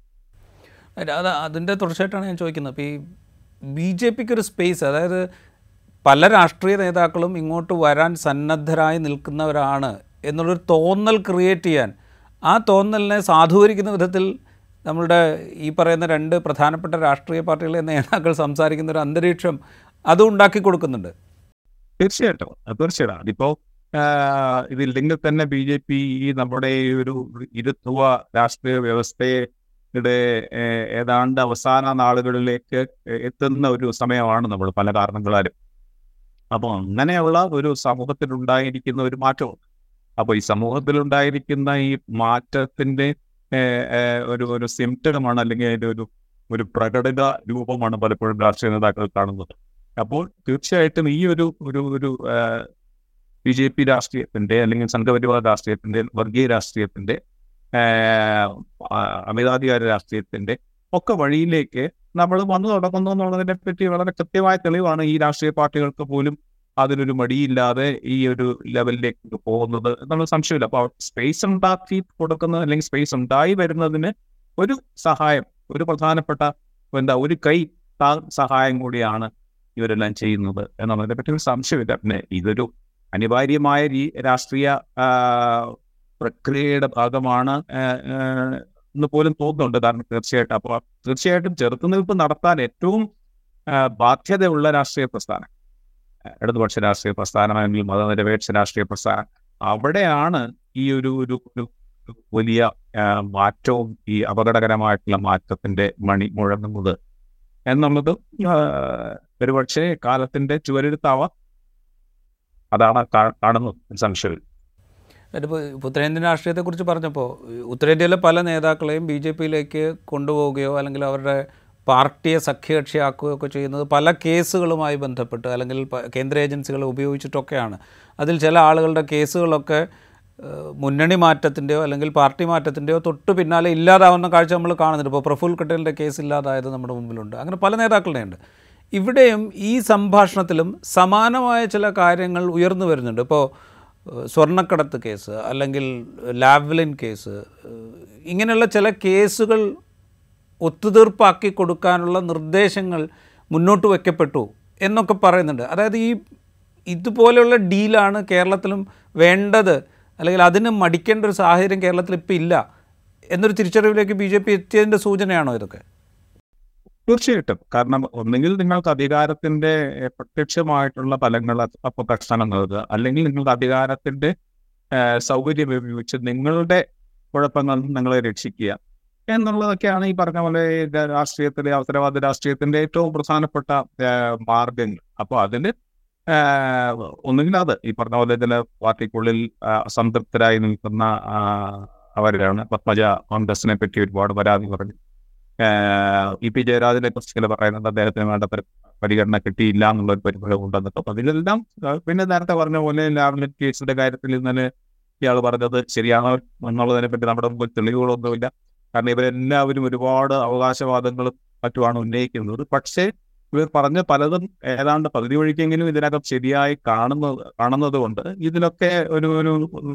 അല്ല, അത് അതിൻ്റെ തുടർച്ചയായിട്ടാണ് ഞാൻ ചോദിക്കുന്നത് അപ്പോൾ ഈ ബി ജെ പിക്ക് ഒരു സ്പേസ് അതായത് പല രാഷ്ട്രീയ നേതാക്കളും ഇങ്ങോട്ട് വരാൻ സന്നദ്ധരായി നിൽക്കുന്നവരാണ് എന്നുള്ളൊരു തോന്നൽ ക്രിയേറ്റ് ചെയ്യാൻ ആ തോന്നലിനെ സാധൂകരിക്കുന്ന വിധത്തിൽ നമ്മളുടെ ഈ പറയുന്ന രണ്ട് പ്രധാനപ്പെട്ട രാഷ്ട്രീയ പാർട്ടികളിലെ നേതാക്കൾ സംസാരിക്കുന്ന ഒരു അന്തരീക്ഷം അത് ഉണ്ടാക്കി കൊടുക്കുന്നുണ്ട് തീർച്ചയായിട്ടും അത് തീർച്ചയായിട്ടും അതിപ്പോ ആഹ് ഇതില്ലെങ്കിൽ തന്നെ ബി ജെ പി ഈ നമ്മുടെ ഈ ഒരു ഇരുത്തുവ രാഷ്ട്രീയ വ്യവസ്ഥയുടെ ഏഹ് ഏതാണ്ട് അവസാന നാളുകളിലേക്ക് എത്തുന്ന ഒരു സമയമാണ് നമ്മൾ പല കാരണങ്ങളാലും അപ്പോൾ അങ്ങനെയുള്ള ഒരു സമൂഹത്തിൽ ഉണ്ടായിരിക്കുന്ന ഒരു മാറ്റമുണ്ട് അപ്പോൾ ഈ സമൂഹത്തിൽ ഉണ്ടായിരിക്കുന്ന ഈ മാറ്റത്തിന്റെ ഏഹ് ഏഹ് ഒരു ഒരു സിംറ്റമാണ് അല്ലെങ്കിൽ അതിന്റെ ഒരു ഒരു പ്രകടന രൂപമാണ് പലപ്പോഴും രാഷ്ട്രീയ നേതാക്കൾ കാണുന്നത് അപ്പോൾ തീർച്ചയായിട്ടും ഈ ഒരു ഒരു ഒരു ബി ജെ പി രാഷ്ട്രീയത്തിന്റെ അല്ലെങ്കിൽ സംഘപരിവാർ രാഷ്ട്രീയത്തിന്റെ വർഗീയ രാഷ്ട്രീയത്തിന്റെ ആഹ്, ആ, അമിതാധികാര രാഷ്ട്രീയത്തിന്റെ ഒക്കെ വഴിയിലേക്ക് നമ്മൾ വന്നു തുടങ്ങുന്നു എന്നുള്ളതിനെ പറ്റി വളരെ കൃത്യമായ തെളിവാണ് ഈ രാഷ്ട്രീയ പാർട്ടികൾക്ക് പോലും അതിനൊരു മടിയില്ലാതെ ഈ ഒരു ലെവലിലേക്ക് പോകുന്നത് എന്നുള്ള സംശയമില്ല അപ്പൊ സ്പേസ് ഉണ്ടാക്കി കൊടുക്കുന്ന അല്ലെങ്കിൽ സ്പേസ് ഉണ്ടായി വരുന്നതിന് ഒരു സഹായം ഒരു പ്രധാനപ്പെട്ട എന്താ ഒരു കൈ താ- സഹായം കൂടിയാണ് ഇവരെല്ലാം ചെയ്യുന്നത് എന്നുള്ളതിനെ പറ്റി ഒരു സംശയമില്ല പിന്നെ ഇതൊരു അനിവാര്യമായ രീ രാഷ്ട്രീയ ആ, പ്രക്രിയയുടെ ഭാഗമാണ് ആ, ആ, എന്ന് പോലും തോന്നുന്നുണ്ട് കാരണം തീർച്ചയായിട്ടും അപ്പോൾ തീർച്ചയായിട്ടും ചെറുത്തുനിൽപ്പ് നടത്താൻ ഏറ്റവും ആ, ബാധ്യതയുള്ള രാഷ്ട്രീയ പ്രസ്ഥാനം ആ, ഇടതുപക്ഷ രാഷ്ട്രീയ പ്രസ്ഥാനം അല്ലെങ്കിൽ മതനിരപേക്ഷ രാഷ്ട്രീയ പ്രസ്ഥാനം അവിടെയാണ് ഈ ഒരു ഒരു ഒരു വലിയ ആ, മാറ്റവും ഈ അപകടകരമായിട്ടുള്ള മാറ്റത്തിന്റെ മണി മുഴങ്ങുന്നത് എന്നുള്ളത് ആ, ഒരുപക്ഷെ കാലത്തിന്റെ ചുവരെഴുത്താവാം അതാണ് കാ- കാണുന്നത് ഒരു സംശയമില്ല അതിപ്പോൾ ഉത്തരേന്ത്യൻ രാഷ്ട്രീയത്തെക്കുറിച്ച് പറഞ്ഞപ്പോൾ ഉത്തരേന്ത്യയിലെ പല നേതാക്കളെയും ബി ജെ പിയിലേക്ക് കൊണ്ടുപോവുകയോ അല്ലെങ്കിൽ അവരുടെ പാർട്ടിയെ സഖ്യകക്ഷിയാക്കുകയോ ഒക്കെ ചെയ്യുന്നത് പല കേസുകളുമായി ബന്ധപ്പെട്ട് അല്ലെങ്കിൽ പ- കേന്ദ്ര ഏജൻസികളെ ഉപയോഗിച്ചിട്ടൊക്കെയാണ് അതിൽ ചില ആളുകളുടെ കേസുകളൊക്കെ ഏഹ്, മുന്നണി മാറ്റത്തിൻ്റെയോ അല്ലെങ്കിൽ പാർട്ടി മാറ്റത്തിൻ്റെയോ തൊട്ട് പിന്നാലെ ഇല്ലാതാവുന്ന കാഴ്ച നമ്മൾ കാണുന്നുണ്ട് ഇപ്പോൾ പ്രഫുൽ പട്ടേലിൻ്റെ കേസ് ഇല്ലാതായത് നമ്മുടെ മുമ്പിലുണ്ട് അങ്ങനെ പല നേതാക്കളുടെ ഉണ്ട് ഇവിടെയും ഈ സംഭാഷണത്തിലും സമാനമായ ചില കാര്യങ്ങൾ ഉയർന്നു വരുന്നുണ്ട് ഇപ്പോൾ ഏഹ്, സ്വർണ്ണക്കടത്ത് കേസ് അല്ലെങ്കിൽ ലാവ്ലിൻ കേസ് ഏഹ്, ഇങ്ങനെയുള്ള ചില കേസുകൾ ഒത്തുതീർപ്പാക്കി കൊടുക്കാനുള്ള നിർദ്ദേശങ്ങൾ മുന്നോട്ട് വയ്ക്കപ്പെട്ടു എന്നൊക്കെ പറയുന്നുണ്ട് അതായത് ഈ ഇതുപോലെയുള്ള ഡീലാണ് കേരളത്തിലും വേണ്ടത് അല്ലെങ്കിൽ അതിന് മടിക്കേണ്ട ഒരു സാഹചര്യം കേരളത്തിൽ ഇപ്പോൾ ഇല്ല എന്നൊരു തിരിച്ചറിവിലേക്ക് ബി ജെ പി എത്തിയതിൻ്റെ സൂചനയാണോ ഇതൊക്കെ തീർച്ചയായിട്ടും കാരണം ഒന്നുകിൽ നിങ്ങൾക്ക് അധികാരത്തിന്റെ ഏഹ്, പ്രത്യക്ഷമായിട്ടുള്ള ഫലങ്ങൾ അത് അപ്പൊ പ്രസ്ഥാനം നൽകുക അല്ലെങ്കിൽ നിങ്ങൾക്ക് അധികാരത്തിന്റെ ഏഹ്, സൗകര്യം ഉപയോഗിച്ച് നിങ്ങളുടെ കുഴപ്പങ്ങളിൽ നിന്ന് നിങ്ങളെ രക്ഷിക്കുക എന്നുള്ളതൊക്കെയാണ് ഈ പറഞ്ഞ പോലെ ഇത് രാഷ്ട്രീയത്തിലെ അവസരവാദ രാഷ്ട്രീയത്തിന്റെ ഏറ്റവും പ്രധാനപ്പെട്ട ഏഹ്, മാർഗങ്ങൾ അപ്പൊ അതിന് ഏഹ്, ഒന്നുകിൽ അത് ഈ പറഞ്ഞ പോലെ ചില പാർട്ടിക്കുള്ളിൽ ആ, അസംതൃപ്തരായി നിൽക്കുന്ന ആ, അവരാണ് പത്മജ കോൺഗ്രസിനെ പറ്റി ഒരുപാട് പരാതി പറഞ്ഞു ഏഹ് ഇ പി ജയരാജനെ കുറിച്ച് ചില പറയുന്നത് അദ്ദേഹത്തിന് വേണ്ട പരി- പരിഗണന കിട്ടിയില്ല എന്നുള്ള ഒരു പരിഭവം ഉണ്ടെന്നൊക്കെ അപ്പൊ അതിലെല്ലാം ഏഹ് പിന്നെ നേരത്തെ പറഞ്ഞ പോലെ ലാവ്ലിൻ കേസിന്റെ കാര്യത്തിൽ ഇന്നലെ ഇയാൾ പറഞ്ഞത് ശരിയാണോ എന്നുള്ളതിനെ പറ്റി നമ്മുടെ മുമ്പിൽ തെളിവുകളൊന്നുമില്ല കാരണം ഇവരെല്ലാവരും ഒരുപാട് അവകാശവാദങ്ങളും മറ്റുമാണ് ഉന്നയിക്കുന്നത് പക്ഷേ ഇവർ പറഞ്ഞ പലതും ഏതാണ്ട് പകുതി വഴിക്കെങ്കിലും ഇതിനകം ശരിയായി കാണുന്നത് കാണുന്നത് കൊണ്ട് ഇതിലൊക്കെ ഒരു ഒരു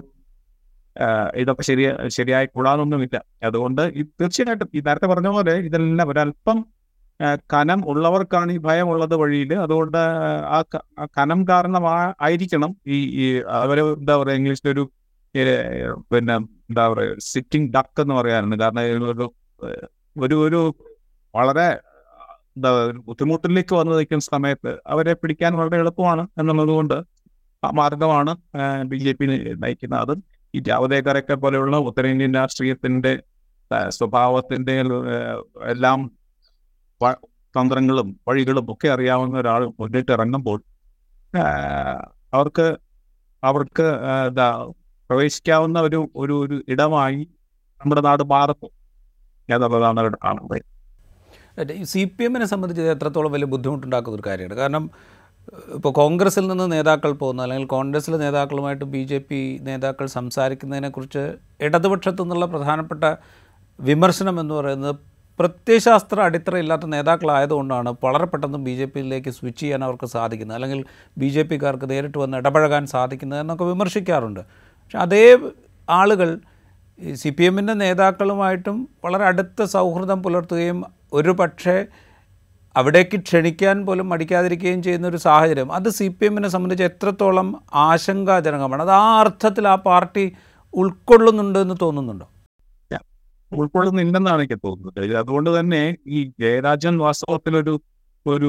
ആഹ് ഇതൊക്കെ ശരിയ ശരിയായി കൂടാനൊന്നുമില്ല അതുകൊണ്ട് ഈ തീർച്ചയായിട്ടും ഈ നേരത്തെ പറഞ്ഞ പോലെ ഇതെല്ലാം ഒരല്പം ആഹ് കനം ഉള്ളവർക്കാണ് ഈ ഭയം ഉള്ളത് വഴിയിൽ അതുകൊണ്ട് ആ ക- ആ കനം കാരണം ആ- ആയിരിക്കണം ഈ ഈ അവര് എന്താ പറയാ ഇംഗ്ലീഷിൽ ഒരു ഏഹ് പിന്നെ എന്താ പറയാ സിറ്റിംഗ് ഡക്ക് എന്ന് പറയാറുണ്ട് കാരണം ഒരു ഒരു ഒരു വളരെ എന്താ ഒരു ബുദ്ധിമുട്ടിലേക്ക് വന്നു നിൽക്കുന്ന സമയത്ത് അവരെ പിടിക്കാൻ വളരെ എളുപ്പമാണ് എന്നുള്ളത് കൊണ്ട് ആ മാർഗമാണ് ബി ജെ പി നയിക്കുന്നത് അത് ഈ ജാവദേക്കറൊക്കെ പോലെയുള്ള ഉത്തരേന്ത്യൻ രാഷ്ട്രീയത്തിന്റെ ആ, സ്വഭാവത്തിന്റെ ആ, എല്ലാം വ- തന്ത്രങ്ങളും വഴികളും ഒക്കെ അറിയാവുന്ന ഒരാൾ മുന്നിട്ട് ഇറങ്ങുമ്പോൾ ആ, അവർക്ക് അവർക്ക് ആ, എന്താ പ്രവേശിക്കാവുന്ന ഒരു ഒരു ഒരു ഇടമായി നമ്മുടെ നാട് മാറുന്നു എന്നുള്ളതാണ് അവിടെ കാണുന്നത് സി പി എമ്മിനെ സംബന്ധിച്ച് ഇത് എത്രത്തോളം വലിയ ബുദ്ധിമുട്ടുണ്ടാക്കുന്ന ഒരു കാര്യമാണ് കാരണം ഇപ്പോൾ കോൺഗ്രസിൽ നിന്ന് നേതാക്കൾ പോകുന്ന അല്ലെങ്കിൽ കോൺഗ്രസിലെ നേതാക്കളുമായിട്ട് ബി ജെ പി നേതാക്കൾ സംസാരിക്കുന്നതിനെക്കുറിച്ച് ഇടതുപക്ഷത്തു നിന്നുള്ള പ്രധാനപ്പെട്ട വിമർശനം എന്ന് പറയുന്നത് പ്രത്യയശാസ്ത്ര അടിത്തറയില്ലാത്ത നേതാക്കളായതുകൊണ്ടാണ് വളരെ പെട്ടെന്ന് ബി ജെ പിയിലേക്ക് സ്വിച്ച് ചെയ്യാൻ അവർക്ക് സാധിക്കുന്നത് അല്ലെങ്കിൽ ബി ജെ പിക്കാർക്ക് നേരിട്ട് വന്ന് ഇടപഴകാൻ സാധിക്കുന്നത് എന്നൊക്കെ വിമർശിക്കാറുണ്ട് പക്ഷെ അതേ ആളുകൾ ഈ സി പി എമ്മിൻ്റെ നേതാക്കളുമായിട്ടും വളരെ അടുത്ത സൗഹൃദം പുലർത്തുകയും ഒരു പക്ഷേ അവിടേക്ക് ക്ഷണിക്കാൻ പോലും മടിക്കാതിരിക്കുകയും ചെയ്യുന്ന ഒരു സാഹചര്യം അത് സി പി എമ്മിനെ സംബന്ധിച്ച് എത്രത്തോളം ആശങ്കാജനകമാണ് അത് ആ അർത്ഥത്തിൽ ആ പാർട്ടി ഉൾക്കൊള്ളുന്നുണ്ട് എന്ന് തോന്നുന്നുണ്ടോ ഉൾക്കൊള്ളുന്നില്ലെന്നാണ് എനിക്ക് തോന്നുന്നത് അതുകൊണ്ട് തന്നെ ഈ ജയരാജൻ വാസ്തവത്തിലൊരു ഒരു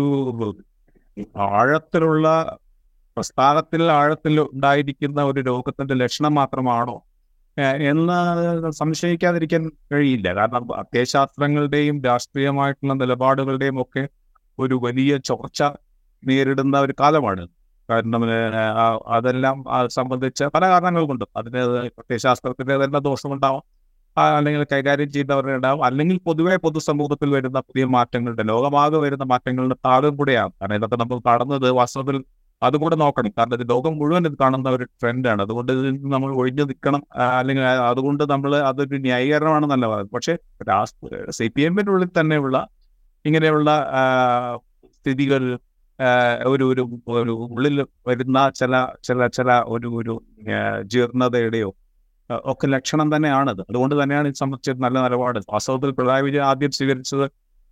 ആഴത്തിലുള്ള പ്രസ്ഥാനത്തിൽ ആഴത്തിൽ ഉണ്ടായിരിക്കുന്ന ഒരു രോഗത്തിന്റെ ലക്ഷണം മാത്രമാണോ ഏഹ് എന്ന് സംശയിക്കാതിരിക്കാൻ കഴിയില്ല കാരണം അത്യയശാസ്ത്രങ്ങളുടെയും രാഷ്ട്രീയമായിട്ടുള്ള നിലപാടുകളുടെയും ഒക്കെ ഒരു വലിയ ചോർച്ച നേരിടുന്ന ഒരു കാലമാണ് കാരണം ഏഹ്, ആ- അതെല്ലാം ആ സംബന്ധിച്ച പല കാരണങ്ങൾ കൊണ്ടും അതിന് പ്രത്യയശാസ്ത്രത്തിന്റെ തന്നെ ദോഷമുണ്ടാവാം ആ, അല്ലെങ്കിൽ കൈകാര്യം ചെയ്യുന്നവരുടെ ഉണ്ടാവും അല്ലെങ്കിൽ പൊതുവെ പൊതുസമൂഹത്തിൽ വരുന്ന പുതിയ മാറ്റങ്ങളുടെ ലോകമാകെ വരുന്ന മാറ്റങ്ങളുടെ താളും കൂടെയാണ് കാരണം ഇതൊക്കെ നമ്മൾ കാണുന്നത് വാസ്തവത്തിൽ അതുകൂടെ നോക്കണം കാരണം ഇത് ലോകം മുഴുവൻ ഇത് കാണുന്ന ഒരു ട്രെൻഡാണ് അതുകൊണ്ട് ഇതിൽ നിന്ന് നമ്മൾ ഒഴിഞ്ഞു നിൽക്കണം ആ, അല്ലെങ്കിൽ ആ- അതുകൊണ്ട് നമ്മൾ അതൊരു ന്യായീകരണമാണെന്നല്ല പറയുന്നത് പക്ഷേ സി പി എമ്മിന്റെ ഉള്ളിൽ തന്നെയുള്ള ഇങ്ങനെയുള്ള ആ, സ്ഥിതികൾ ആ, ഒരു ഒരു ഒരു ഉള്ളിൽ വരുന്ന ചില ചില ചില ഒരു ഒരു ആ, ജീർണതയുടെയോ ആ, ഒക്കെ ലക്ഷണം തന്നെയാണത് അതുകൊണ്ട് തന്നെയാണ് ഇത് സംബന്ധിച്ച് നല്ല നിലപാട് വാസ്തവത്തിൽ പിണറായി വിജയൻ ആദ്യം സ്വീകരിച്ചത്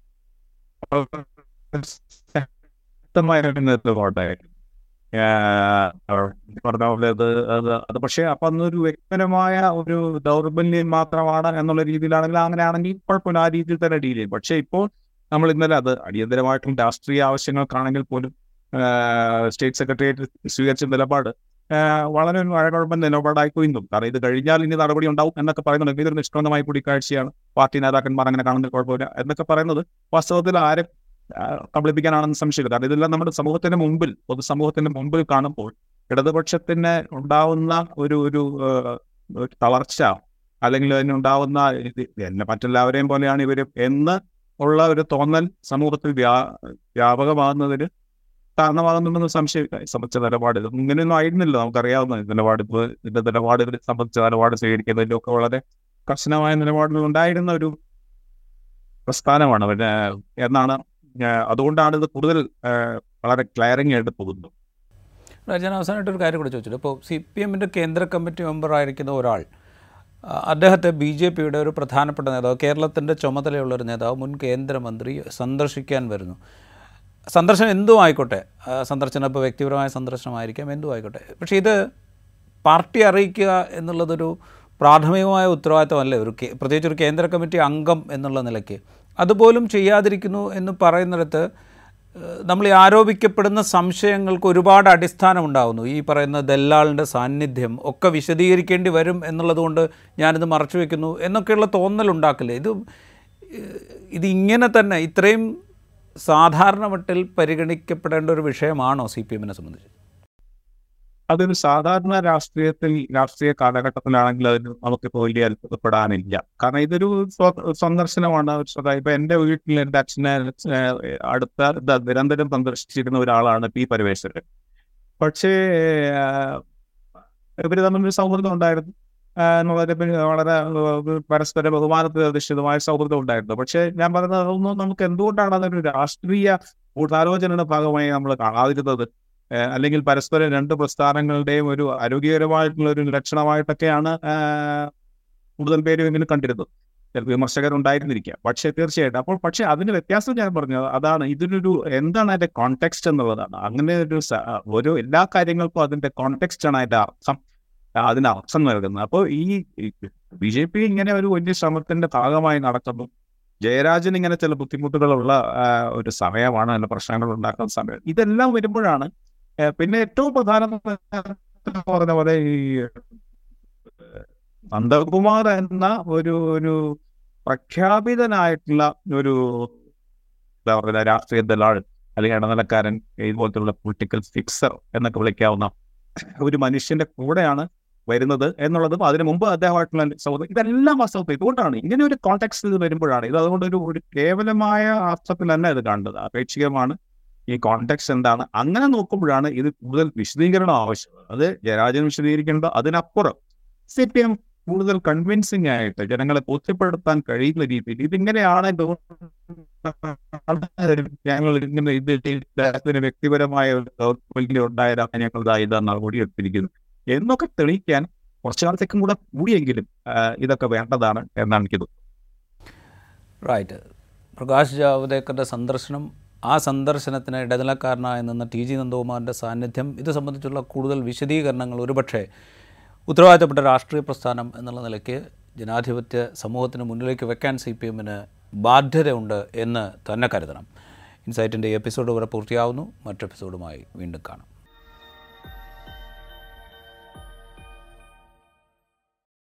ശക്തമായ ഒരു നിലപാടായിരുന്നു ആഹ് പറഞ്ഞ പോലെ അത് അത് അത് പക്ഷേ അപ്പൊ അന്നൊരു വ്യക്തിപരമായ ഒരു ദൗർബല്യം മാത്രമാണ് എന്നുള്ള രീതിയിലാണെങ്കിൽ അങ്ങനെയാണെങ്കിൽ കുഴപ്പമില്ല ആ രീതിയിൽ തന്നെ ഡീൽ ചെയ്യും പക്ഷേ ഇപ്പോൾ നമ്മൾ ഇന്നലെ അത് അടിയന്തരമായിട്ടും രാഷ്ട്രീയ ആവശ്യങ്ങൾക്കാണെങ്കിൽ പോലും സ്റ്റേറ്റ് സെക്രട്ടേറിയറ്റ് സ്വീകരിച്ച നിലപാട് ആഹ് വളരെ ഒരു വഴകുഴപ്പൻ നിലപാടായി പോയിരുന്നു കാരണം ഇത് കഴിഞ്ഞാൽ ഇനി നടപടി ഉണ്ടാവും എന്നൊക്കെ പറയുന്നുണ്ട് ഇതൊരു നിഷ്കളങ്കമായ കൂടിക്കാഴ്ചയാണ് പാർട്ടി നേതാക്കന്മാർ അങ്ങനെ കാണുന്നത് കുഴപ്പമില്ല എന്നൊക്കെ പറയുന്നത് വാസ്തവത്തിൽ ആരെ ആഹ് കബളിപ്പിക്കാനാണെന്ന് സംശയമില്ല കാരണം ഇതെല്ലാം നമ്മുടെ സമൂഹത്തിന്റെ മുമ്പിൽ പൊതുസമൂഹത്തിന്റെ മുമ്പിൽ കാണുമ്പോൾ ഇടതുപക്ഷത്തിന് ഉണ്ടാവുന്ന ഒരു ഒരു ആഹ്, ഒരു തളർച്ച അല്ലെങ്കിൽ അതിനുണ്ടാവുന്ന ഇത് എന്നെ മറ്റെല്ലാവരെയും പോലെയാണ് ഇവര് എന്ന് ഉള്ള ഒരു തോന്നൽ സമൂഹത്തിൽ വ്യാ വ്യാപകമാകുന്നതിന് കാരണമാകുന്നുണ്ടെന്ന് സംശയമില്ല ഈ സംബന്ധിച്ച നിലപാട് ഇതൊന്നും ഇങ്ങനെയൊന്നും ആയിരുന്നില്ല നമുക്കറിയാവുന്ന നിലപാട് ഇപ്പോൾ ഇതിന്റെ നിലപാടുകളെ സംബന്ധിച്ച നിലപാട് സ്വീകരിക്കുന്നതിലും ഒക്കെ വളരെ കർശനമായ നിലപാടുകൾ ഉണ്ടായിരുന്ന ഒരു പ്രസ്ഥാനമാണ് പിന്നെ എന്നാണ് ഏഹ്, അതുകൊണ്ടാണ് ഇത് കൂടുതൽ ഏഹ്, വളരെ ക്ലയറിംഗ് ആയിട്ട് പോകുന്നത് ഞാൻ അവസാനമായിട്ട് ഒരു കാര്യം കൂടി ചോദിച്ചിട്ട് ഇപ്പോൾ സി പി എമ്മിൻ്റെ കേന്ദ്ര കമ്മിറ്റി മെമ്പറായിരിക്കുന്ന ഒരാൾ ആ, അദ്ദേഹത്തെ ബി ജെ പിയുടെ ഒരു പ്രധാനപ്പെട്ട നേതാവ് കേരളത്തിൻ്റെ ചുമതലയുള്ള ഒരു നേതാവ് മുൻ കേന്ദ്രമന്ത്രി സന്ദർശിക്കാൻ വരുന്നു സന്ദർശനം എന്തും ആയിക്കോട്ടെ ആ, സന്ദർശനം ഇപ്പോൾ വ്യക്തിപരമായ സന്ദർശനമായിരിക്കാം എന്തും ആയിക്കോട്ടെ പക്ഷേ ഇത് പാർട്ടി അറിയിക്കുക എന്നുള്ളതൊരു പ്രാഥമികമായ ഉത്തരവാദിത്തമല്ലേ ഒരു കേ- പ്രത്യേകിച്ച് ഒരു കേന്ദ്ര കമ്മിറ്റി അംഗം എന്നുള്ള നിലയ്ക്ക് അതുപോലും ചെയ്യാതിരിക്കുന്നു എന്ന് പറയുന്നിടത്ത് ഏഹ്, നമ്മൾ ഈ ആരോപിക്കപ്പെടുന്ന സംശയങ്ങൾക്ക് ഒരുപാട് അടിസ്ഥാനമുണ്ടാകുന്നു ഈ പറയുന്ന ദല്ലാളിൻ്റെ സാന്നിധ്യം ഒക്കെ വിശദീകരിക്കേണ്ടി വരും എന്നുള്ളതുകൊണ്ട് ഞാനിത് മറച്ചു വയ്ക്കുന്നു എന്നൊക്കെയുള്ള തോന്നലുണ്ടാക്കില്ലേ ഇത് ഏഹ്, ഇത് ഇങ്ങനെ തന്നെ ഇത്രയും സാധാരണ മട്ടിൽ പരിഗണിക്കപ്പെടേണ്ട ഒരു വിഷയമാണോ സി പി എമ്മിനെ സംബന്ധിച്ച് അതൊരു സാധാരണ രാഷ്ട്രീയത്തിൽ രാഷ്ട്രീയ കാലഘട്ടത്തിലാണെങ്കിൽ അതിന് നമുക്കിപ്പോൾ വലിയ അത്ഭുതപ്പെടാനില്ല കാരണം ഇതൊരു സ്വ- സന്ദർശനമാണ് ഒരു സ്വകാര്യ ഇപ്പൊ എന്റെ വീട്ടിൽ എന്റെ അച്ഛനെ ഏഹ്, അടുത്ത ദ- നിരന്തരം സന്ദർശിച്ചിരുന്ന ഒരാളാണ് പി പരമേശ്വരൻ പക്ഷേ ഏഹ്, ഇവര് തമ്മിലൊരു സൗഹൃദം ഉണ്ടായിരുന്നു ആഹ് വളരെ പി- വളരെ ഏഹ്, പരസ്പര ബഹുമാനത്തിൽ അധിഷ്ഠിതമായ സൗഹൃദം ഉണ്ടായിരുന്നു പക്ഷേ ഞാൻ പറഞ്ഞത് അതൊന്നും നമുക്ക് എന്തുകൊണ്ടാണ് അതൊരു രാഷ്ട്രീയ ഗൂഢാലോചനയുടെ ഭാഗമായി നമ്മൾ കാണാതിരുന്നത് ഏഹ് അല്ലെങ്കിൽ പരസ്പരം രണ്ട് പ്രസ്ഥാനങ്ങളുടെയും ഒരു ആരോഗ്യകരമായിട്ടുള്ള ഒരു ലക്ഷണമായിട്ടൊക്കെയാണ് ആഹ് കൂടുതൽ പേരും ഇങ്ങനെ കണ്ടിരുന്നത് ചിലപ്പോൾ വിമർശകരുണ്ടായിരുന്നിരിക്കാം പക്ഷേ തീർച്ചയായിട്ടും അപ്പോൾ പക്ഷേ അതിന് വ്യത്യാസം ഞാൻ പറഞ്ഞത് അതാണ് ഇതിനൊരു എന്താണ് അതിന്റെ കോണ്ടെക്സ്റ്റ് എന്നുള്ളതാണ് അങ്ങനെ ഒരു സ- ഒരു എല്ലാ കാര്യങ്ങൾക്കും അതിന്റെ കോണ്ടെക്സ്റ്റ് ആണ് അതിന്റെ അർത്ഥം ആ, അതിന് അർത്ഥം നൽകുന്നത് അപ്പോൾ ഈ ബി ജെ പി ഇങ്ങനെ ഒരു വലിയ ശ്രമത്തിന്റെ ഭാഗമായി നടക്കുന്നു ജയരാജൻ ഇങ്ങനെ ചില ബുദ്ധിമുട്ടുകളുള്ള ആ, ഒരു സമയമാണ് അതിന്റെ പ്രശ്നങ്ങൾ ഉണ്ടാക്കുന്ന സമയം ഇതെല്ലാം വരുമ്പോഴാണ് ഏ, പിന്നെ ഏറ്റവും പ്രധാനപ്പെട്ട പറഞ്ഞ പോലെ ഈ ഏഹ്, നന്ദകുമാർ എന്ന ഒരു ഒരു പ്രഖ്യാപിതനായിട്ടുള്ള ഒരു എന്താ പറയുക രാഷ്ട്രീയ ദലാൾ അല്ലെങ്കിൽ ഇടനിലക്കാരൻ ഇതുപോലത്തുള്ള പൊളിറ്റിക്കൽ ഫിക്സർ എന്നൊക്കെ വിളിക്കാവുന്ന ഒരു മനുഷ്യന്റെ കൂടെയാണ് വരുന്നത് എന്നുള്ളതും അതിനു മുമ്പ് അദ്ദേഹമായിട്ടുള്ള സൗഹൃദം ഇതെല്ലാം വാസ്തവത്തിൽ ഇതുകൊണ്ടാണ് ഇങ്ങനെ ഒരു കോൺടാക്ട് ഇത് വരുമ്പോഴാണ് ഇത് അതുകൊണ്ട് ഒരു ഒരു കേവലമായ അർത്ഥത്തിൽ തന്നെ ഇത് കാണുന്നത് അപേക്ഷികമാണ് ഈ കോൺടാക്ട് എന്താണ് അങ്ങനെ നോക്കുമ്പോഴാണ് ഇത് കൂടുതൽ വിശദീകരണം ആവശ്യം അത് ജയരാജൻ വിശദീകരിക്കേണ്ടത് അതിനപ്പുറം സി പി എം കൂടുതൽ കൺവിൻസിംഗ് ആയിട്ട് ജനങ്ങളെ ബോധ്യപ്പെടുത്താൻ കഴിയുന്ന രീതിയിൽ ഇതിങ്ങനെയാണ് ഞങ്ങൾ ഇങ്ങനെ ഇത് ഇദ്ദേഹത്തിന് വ്യക്തിപരമായ ഒരു ദൗർബല്യം ഉണ്ടായതാണ് ഞങ്ങൾ ഇതാ ഇതാ നടപടി എടുത്തിരിക്കുന്നത് എന്നൊക്കെ തെളിയിക്കാൻ കുറച്ചു കാലത്തേക്കും കൂടെ കൂടിയെങ്കിലും ആ, ഇതൊക്കെ വേണ്ടതാണ് എന്നാണ് എനിക്ക് തോന്നുന്നത് റൈറ്റ് പ്രകാശ് ജാവ്ദേക്കറുടെ സന്ദർശനം ആ സന്ദർശനത്തിന് ഇടനിലക്കാരനായി നിന്ന ടി ജി നന്ദകുമാറിൻ്റെ സാന്നിധ്യം ഇത് സംബന്ധിച്ചുള്ള കൂടുതൽ വിശദീകരണങ്ങൾ ഒരുപക്ഷെ ഉത്തരവാദിത്തപ്പെട്ട രാഷ്ട്രീയ പ്രസ്ഥാനം എന്നുള്ള നിലയ്ക്ക് ജനാധിപത്യ സമൂഹത്തിന് മുന്നിലേക്ക് വെക്കാൻ സി പി എമ്മിന് ബാധ്യതയുണ്ട് എന്ന് തന്നെ കരുതണം ഇൻസൈറ്റിൻ്റെ എപ്പിസോഡ് ഇവിടെ പൂർത്തിയാവുന്നു മറ്റു എപ്പിസോഡുമായി വീണ്ടും കാണാം